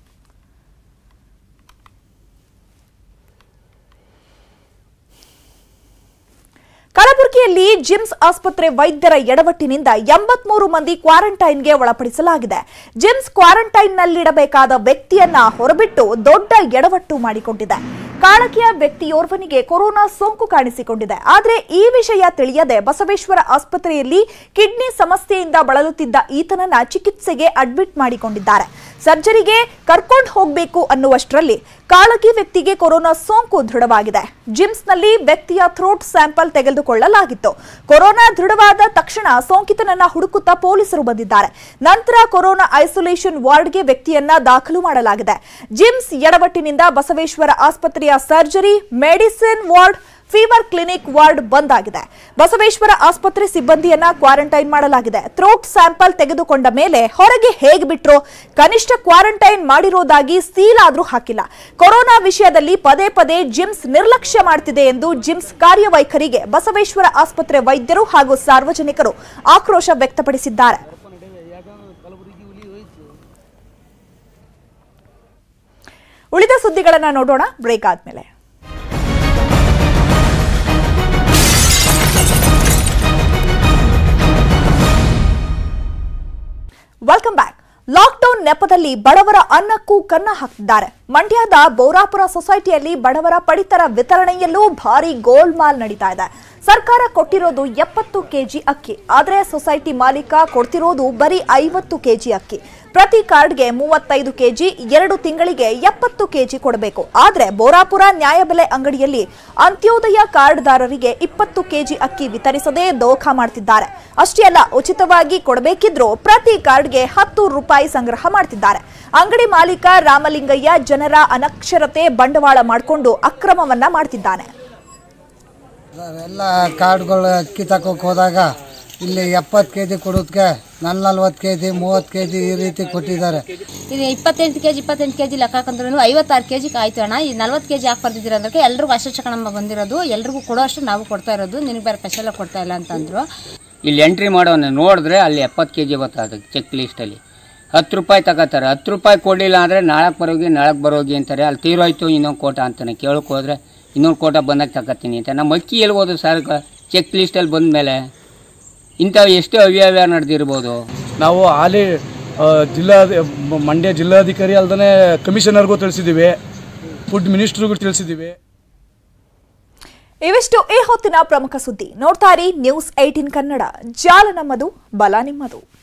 ಕಲಬುರಗಿಯಲ್ಲಿ ಜಿಮ್ಸ್ ಆಸ್ಪತ್ರೆ ವೈದ್ಯರ ಎಡವಟ್ಟಿನಿಂದ ಎಂಬತ್ಮೂರು ಮಂದಿ ಕ್ವಾರಂಟೈನ್ಗೆ ಒಳಪಡಿಸಲಾಗಿದೆ ಜಿಮ್ಸ್ ಕ್ವಾರಂಟೈನ್ನಲ್ಲಿಡಬೇಕಾದ ವ್ಯಕ್ತಿಯನ್ನ ಹೊರಬಿಟ್ಟು ದೊಡ್ಡ ಎಡವಟ್ಟು ಮಾಡಿಕೊಂಡಿದೆ ಕಾಳಕಿಯ ವ್ಯಕ್ತಿಯೋರ್ವನಿಗೆ ಕೊರೋನಾ ಸೋಂಕು ಕಾಣಿಸಿಕೊಂಡಿದೆ ಆದರೆ ಈ ವಿಷಯ ತಿಳಿಯದೆ ಬಸವೇಶ್ವರ ಆಸ್ಪತ್ರೆಯಲ್ಲಿ ಕಿಡ್ನಿ ಸಮಸ್ಯೆಯಿಂದ ಬಳಲುತ್ತಿದ್ದ ಈತನನ್ನ ಚಿಕಿತ್ಸೆಗೆ ಅಡ್ಮಿಟ್ ಮಾಡಿಕೊಂಡಿದ್ದಾರೆ ಸರ್ಜರಿಗೆ ಕರ್ಕೊಂಡು ಹೋಗಬೇಕು ಅನ್ನುವಷ್ಟರಲ್ಲಿ ಕಾಳಗಿ ವ್ಯಕ್ತಿಗೆ ಕೊರೋನಾ ಸೋಂಕು ದೃಢವಾಗಿದೆ ಜಿಮ್ಸ್ನಲ್ಲಿ ವ್ಯಕ್ತಿಯ ಥ್ರೋಟ್ ಸ್ಯಾಂಪಲ್ ತೆಗೆದುಕೊಳ್ಳಲಾಗಿತ್ತು ಕೊರೋನಾ ದೃಢವಾದ ತಕ್ಷಣ ಸೋಂಕಿತನನ್ನ ಹುಡುಕುತ್ತಾ ಪೊಲೀಸರು ಬಂದಿದ್ದಾರೆ ನಂತರ ಕೊರೋನಾ ಐಸೋಲೇಷನ್ ವಾರ್ಡ್ಗೆ ವ್ಯಕ್ತಿಯನ್ನ ದಾಖಲು ಮಾಡಲಾಗಿದೆ ಜಿಮ್ಸ್ ಎಡವಟ್ಟಿನಿಂದ ಬಸವೇಶ್ವರ ಆಸ್ಪತ್ರೆಯ surgery medicine ward fever clinic ward ಬಂದ್ ಆಗಿದೆ ಬಸವೇಶ್ವರ ಆಸ್ಪತ್ರೆ ಸಿಬ್ಬಂದಿಯನ್ನ ಕ್ವಾರಂಟೈನ್ ಮಾಡಲಾಗಿದೆ ಥ್ರೋಟ್ ಸ್ಯಾಂಪಲ್ ತೆಗೆದುಕೊಂಡ ಮೇಲೆ ಹೊರಗೆ ಹೇಗೆ ಬಿಟ್ರು ಕನಿಷ್ಠ ಕ್ವಾರಂಟೈನ್ ಮಾಡಿರೋದಾಗಿ ಸೀಲ್ ಆದ್ರೂ ಹಾಕಿಲ್ಲ ಕೊರೋನಾ ವಿಷಯದಲ್ಲಿ ಪದೇ ಪದೇ ಜಿಮ್ಸ್ ನಿರ್ಲಕ್ಷ್ಯ ಮಾಡ್ತಿದೆ ಎಂದು ಜಿಮ್ಸ್ ಕಾರ್ಯವೈಖರಿಗೆ ಬಸವೇಶ್ವರ ಆಸ್ಪತ್ರೆ ವೈದ್ಯರು ಹಾಗೂ ಸಾರ್ವಜನಿಕರು ಆಕ್ರೋಶ ವ್ಯಕ್ತಪಡಿಸಿದ್ದಾರೆ ಉಳಿದ ಸುದ್ದಿಗಳನ್ನ ನೋಡೋಣ ಬ್ರೇಕ್ ಆದ್ಮೇಲೆ ವೆಲ್ಕಮ್ ಬ್ಯಾಕ್ ಲಾಕ್ಡೌನ್ ನೆಪದಲ್ಲಿ ಬಡವರ ಅನ್ನಕ್ಕೂ ಕನ್ನ ಹಾಕ್ತಿದ್ದಾರೆ ಮಂಡ್ಯದ ಬೋರಾಪುರ ಸೊಸೈಟಿಯಲ್ಲಿ ಬಡವರ ಪಡಿತರ ವಿತರಣೆಯಲ್ಲೂ ಭಾರಿ ಗೋಲ್ಮಾಲ್ ನಡೀತಾ ಇದೆ ಸರ್ಕಾರ ಕೊಟ್ಟಿರೋದು ಎಪ್ಪತ್ತು ಕೆಜಿ ಅಕ್ಕಿ ಆದರೆ ಸೊಸೈಟಿ ಮಾಲೀಕ ಕೊಡ್ತಿರೋದು ಬರೀ ಐವತ್ತು ಕೆಜಿ ಅಕ್ಕಿ ಪ್ರತಿ ಕಾರ್ಡ್ಗೆ ಮೂವತ್ತೈದು ಕೆಜಿ ಎರಡು ತಿಂಗಳಿಗೆ ಎಪ್ಪತ್ತು ಕೆಜಿ ಕೊಡಬೇಕು ಆದ್ರೆ ಬೋರಾಪುರ ನ್ಯಾಯಬೆಲೆ ಅಂಗಡಿಯಲ್ಲಿ ಅಂತ್ಯೋದಯ ಕಾರ್ಡ್ದಾರರಿಗೆ ಇಪ್ಪತ್ತು ಕೆಜಿ ಅಕ್ಕಿ ವಿತರಿಸದೆ ದೋಖಾ ಮಾಡ್ತಿದ್ದಾರೆ ಅಷ್ಟೇ ಅಲ್ಲ ಉಚಿತವಾಗಿ ಕೊಡಬೇಕಿದ್ರೂ ಪ್ರತಿ ಕಾರ್ಡ್ಗೆ ಹತ್ತು ರೂಪಾಯಿ ಸಂಗ್ರಹ ಮಾಡ್ತಿದ್ದಾರೆ ಅಂಗಡಿ ಮಾಲೀಕ ರಾಮಲಿಂಗಯ್ಯ ಜನರ ಅನಕ್ಷರತೆ ಬಂಡವಾಳ ಮಾಡಿಕೊಂಡು ಅಕ್ರಮವನ್ನ ಮಾಡ್ತಿದ್ದಾನೆ ಎಲ್ಲ ಕಾರ್ಡ್ಗಳು ಅಕ್ಕಿ ತಗೋಕೆ ಹೋದಾಗ ಇಲ್ಲಿ ಎಪ್ಪತ್ತು ಕೆ ಜಿ ಕೊಡೋದಕ್ಕೆ ನನ್ನ ನಲ್ವತ್ತು ಕೆ ಜಿ ಮೂವತ್ತು ಕೆ ಜಿ ಈ ರೀತಿ ಕೊಟ್ಟಿದ್ದಾರೆ ಇದು ಇಪ್ಪತ್ತೆಂಟು ಕೆಜಿ ಇಪ್ಪತ್ತೆಂಟು ಕೆಜಿ ಲೆಕ್ಕ ಹಾಕಂದ್ರೂ ಐವತ್ತಾರು ಕೆಜಿ ಆಯ್ತು ಅಣ್ಣ ಈ ನಲ್ವತ್ತು ಕೆಜಿ ಹಾಕಿ ಬರ್ದಿದ್ದೀರ ಅಂದ್ರೆ ಎಲ್ರಿಗೂ ಅಷ್ಟೇ ಚಕಣಮ್ಮ ಬಂದಿರೋದು ಎಲ್ರಿಗೂ ಕೊಡೋ ಅಷ್ಟು ನಾವು ಕೊಡ್ತಾ ಇರೋದು ನಿನಗೆ ಬೇರೆ ಸ್ಪೆಷಲ್ ಕೊಡ್ತಾ ಇಲ್ಲ ಅಂತಂದ್ರು ಇಲ್ಲಿ ಎಂಟ್ರಿ ಮಾಡೋನ ನೋಡಿದ್ರೆ ಅಲ್ಲಿ ಎಪ್ಪತ್ತು ಕೆ ಜಿ ಬರ್ತದೆ ಚೆಕ್ ಲಿಸ್ಟಲ್ಲಿ ಹತ್ತು ರೂಪಾಯಿ ತಗೋತಾರೆ ಹತ್ತು ರೂಪಾಯಿ ಕೊಡಲಿಲ್ಲ ಅಂದರೆ ನಾಳಕ್ಕೆ ಬರೋಗಿ ನಾಳಕ್ಕೆ ಬರೋಗಿ ಅಂತಾರೆ ಅಲ್ಲಿ ತೀರೋಯ್ತು ಇನ್ನೊಂದು ಕೋಟ ಅಂತಾನೆ ಕೇಳಕ್ಕೆ ಹೋದ್ರೆ ಇನ್ನೊಂದು ಕೋಟ ಬಂದಾಗ ತಗೋತೀನಿ ಅಂತ ನಮ್ಮ ಅಕ್ಕಿ ಎಲ್ಲಿ ಹೋದ್ರು ಸರ್ ಚೆಕ್ ಲಿಸ್ಟಲ್ಲಿ ಬಂದ ಮೇಲೆ ಇಂಥವು ಎಷ್ಟು ಅವ್ಯವಹಾರ ನಡೆದಿರ್ಬೋದು ನಾವು ಹಾಲಿ ಆ, ಜಿಲ್ಲಾ ಮಂಡ್ಯ ಜಿಲ್ಲಾಧಿಕಾರಿ ಅಲ್ದೇ ಕಮಿಷನರ್ಗೂ ತಿಳಿಸಿದ್ದೀವಿ ಫುಡ್ ಮಿನಿಸ್ಟ್ರಿಗೂ ತಿಳಿಸಿದ್ದೀವಿ ಇವಿಷ್ಟು ಈ ಹೊತ್ತಿನ ಪ್ರಮುಖ ಸುದ್ದಿ ನೋಡ್ತಾ ಇರಿ ನ್ಯೂಸ್ ಏಟೀನ್ ಕನ್ನಡ ಜಾಲ ನಮ್ಮದು ಬಲ ನಿಮ್ಮದು